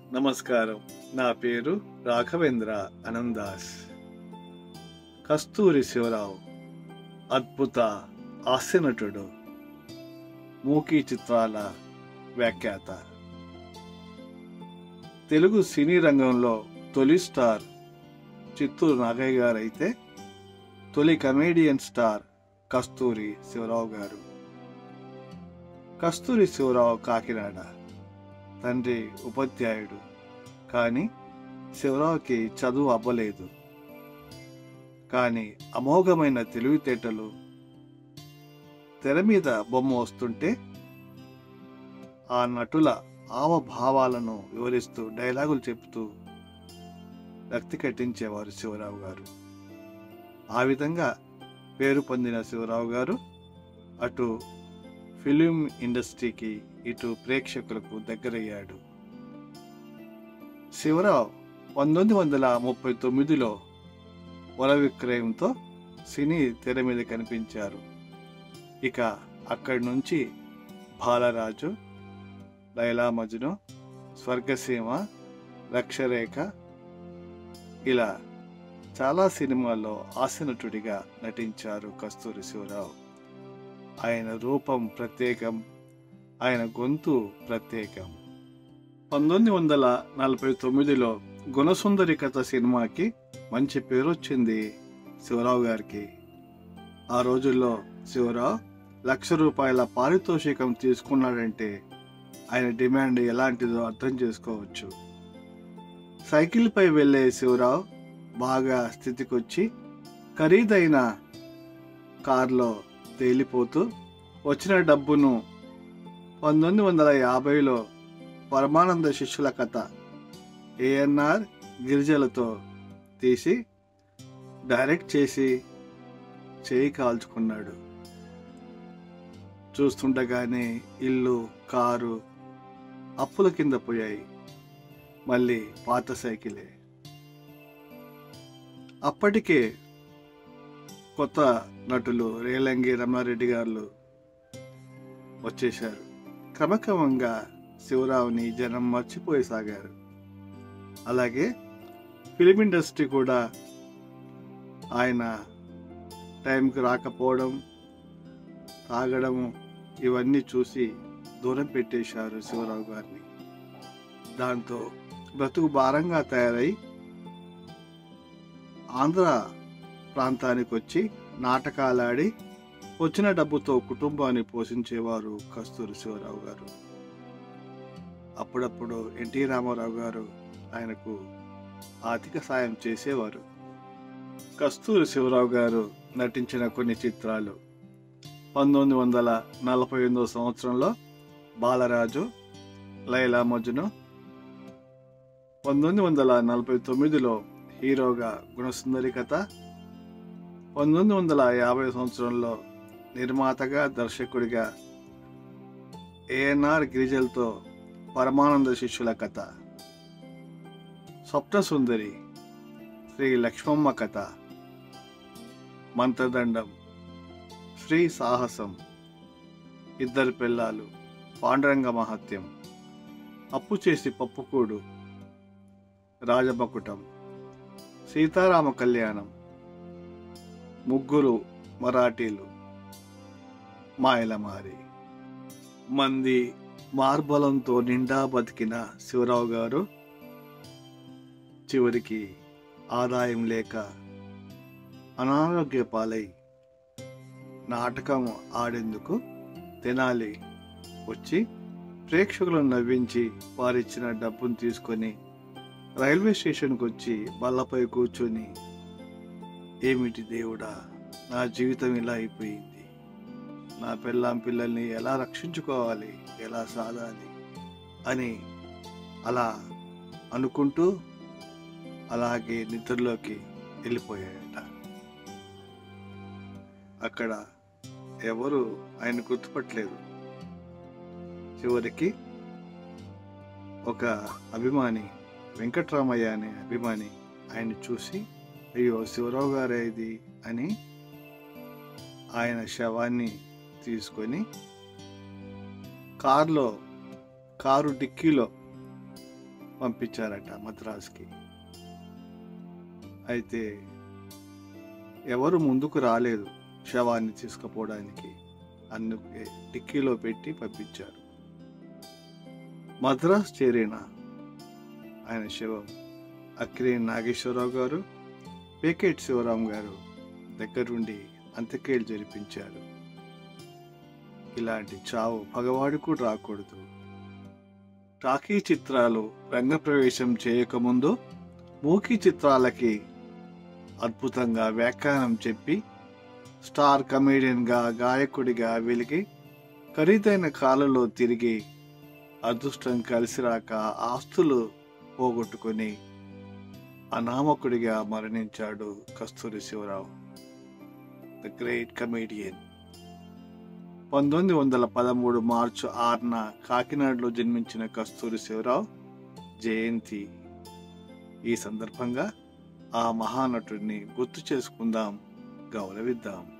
నమస్కారం నా పేరు రాఘవేంద్ర అనందాస్ కస్తూరి శివరావు అద్భుత హాస్యనటుడు మూకీ చిత్రాల వ్యాఖ్యాత తెలుగు సినీ రంగంలో తొలి స్టార్ చిత్తూరు నాగయ్య గారు అయితే తొలి కమేడియన్ స్టార్ కస్తూరి శివరావు గారు కస్తూరి శివరావు కాకినాడ తండ్రి ఉపాధ్యాయుడు కానీ శివరావుకి చదువు అవ్వలేదు కానీ అమోఘమైన తెలివితేటలు తెర మీద బొమ్మ వస్తుంటే ఆ నటుల హావభావాలను వివరిస్తూ డైలాగులు చెప్తూ రక్తి కట్టించేవారు శివరావు గారు ఆ విధంగా పేరు పొందిన శివరావు గారు అటు ఫిలిం ఇండస్ట్రీకి ఇటు ప్రేక్షకులకు దగ్గరయ్యాడు శివరావు పంతొమ్మిది వందల ముప్పై తొమ్మిదిలో వల విక్రయంతో సినీ తెర మీద కనిపించారు ఇక అక్కడి నుంచి బాలరాజు లైలా మజ్ను స్వర్గసీమ లక్షరేఖ ఇలా చాలా సినిమాల్లో హాస్యనటుడిగా నటించారు కస్తూరి శివరావు ఆయన రూపం ప్రత్యేకం ఆయన గొంతు ప్రత్యేకం పంతొమ్మిది వందల నలభై తొమ్మిదిలో గుణసుందరి కథ సినిమాకి మంచి పేరు వచ్చింది శివరావు గారికి ఆ రోజుల్లో శివరావు లక్ష రూపాయల పారితోషికం తీసుకున్నాడంటే ఆయన డిమాండ్ ఎలాంటిదో అర్థం చేసుకోవచ్చు సైకిల్పై వెళ్ళే శివరావు బాగా స్థితికొచ్చి ఖరీదైన కారులో తేలిపోతూ వచ్చిన డబ్బును పంతొమ్మిది వందల యాభైలో పరమానంద శిష్యుల కథ ఏఎన్ఆర్ గిరిజలతో తీసి డైరెక్ట్ చేసి చేయి కాల్చుకున్నాడు చూస్తుండగానే ఇల్లు కారు అప్పుల కింద పోయాయి మళ్ళీ పాత సైకిలే అప్పటికే కొత్త నటులు రేలంగి రమారెడ్డి గారు వచ్చేశారు క్రమక్రమంగా శివరావుని జనం మర్చిపోయసాగారు అలాగే ఫిలిం ఇండస్ట్రీ కూడా ఆయన టైంకి రాకపోవడం తాగడము ఇవన్నీ చూసి దూరం పెట్టేశారు శివరావు గారిని దాంతో బ్రతుకు భారంగా తయారై ఆంధ్ర ప్రాంతానికి వచ్చి నాటకాలాడి వచ్చిన డబ్బుతో కుటుంబాన్ని పోషించేవారు కస్తూరి శివరావు గారు అప్పుడప్పుడు ఎన్టీ రామారావు గారు ఆయనకు ఆర్థిక సాయం చేసేవారు కస్తూరి శివరావు గారు నటించిన కొన్ని చిత్రాలు పంతొమ్మిది వందల నలభై ఎనిమిదో సంవత్సరంలో బాలరాజు లైలా మజ్ను పంతొమ్మిది వందల నలభై తొమ్మిదిలో హీరోగా గుణసుందరి కథ పంతొమ్మిది వందల యాభై సంవత్సరంలో నిర్మాతగా దర్శకుడిగా ఏఎన్ఆర్ గిరిజలతో పరమానంద శిష్యుల కథ స్వప్న సుందరి శ్రీ లక్ష్మమ్మ కథ మంత్రదండం శ్రీ సాహసం ఇద్దరు పిల్లాలు పాండురంగ మహత్యం అప్పు చేసి పప్పుకూడు రాజమకుటం సీతారామ కళ్యాణం ముగ్గురు మరాఠీలు మాయలమారి మంది మార్బలంతో నిండా బతికిన శివరావు గారు చివరికి ఆదాయం లేక అనారోగ్య పాలై నాటకం ఆడేందుకు తెనాలి వచ్చి ప్రేక్షకులను నవ్వించి వారిచ్చిన డబ్బును తీసుకొని రైల్వే స్టేషన్కి వచ్చి బల్లపై కూర్చొని ఏమిటి దేవుడా నా జీవితం ఇలా అయిపోయింది నా పిల్లం పిల్లల్ని ఎలా రక్షించుకోవాలి ఎలా సాధాలి అని అలా అనుకుంటూ అలాగే నిద్రలోకి వెళ్ళిపోయాడట అక్కడ ఎవరు ఆయన గుర్తుపట్టలేదు చివరికి ఒక అభిమాని వెంకట్రామయ్య అనే అభిమాని ఆయన చూసి అయ్యో శివరావు గారే ఇది అని ఆయన శవాన్ని తీసుకొని కారులో కారు డిక్కీలో పంపించారట మద్రాసుకి అయితే ఎవరు ముందుకు రాలేదు శవాన్ని తీసుకుపోవడానికి అందుకే డిక్కీలో పెట్టి పంపించారు మద్రాస్ చేరిన ఆయన శవం అక్కినేని నాగేశ్వరరావు గారు పేకేట్ శివరాం గారు దగ్గరుండి అంత్యక్రియలు జరిపించారు ఇలాంటి చావు పగవాడికు రాకూడదు టాకీ చిత్రాలు రంగప్రవేశం చేయకముందు మూకీ చిత్రాలకి అద్భుతంగా వ్యాఖ్యానం చెప్పి స్టార్ కమేడియన్గా గాయకుడిగా వెలిగి ఖరీదైన కాలంలో తిరిగి అదృష్టం కలిసి రాక ఆస్తులు పోగొట్టుకొని అనామకుడిగా మరణించాడు Kasturi Sivarao the great comedian పంతొమ్మిది వందల పదమూడు మార్చి ఆరున కాకినాడలో జన్మించిన కస్తూరి శివరావు జయంతి ఈ సందర్భంగా ఆ మహానటుడిని గుర్తు చేసుకుందాం గౌరవిద్దాం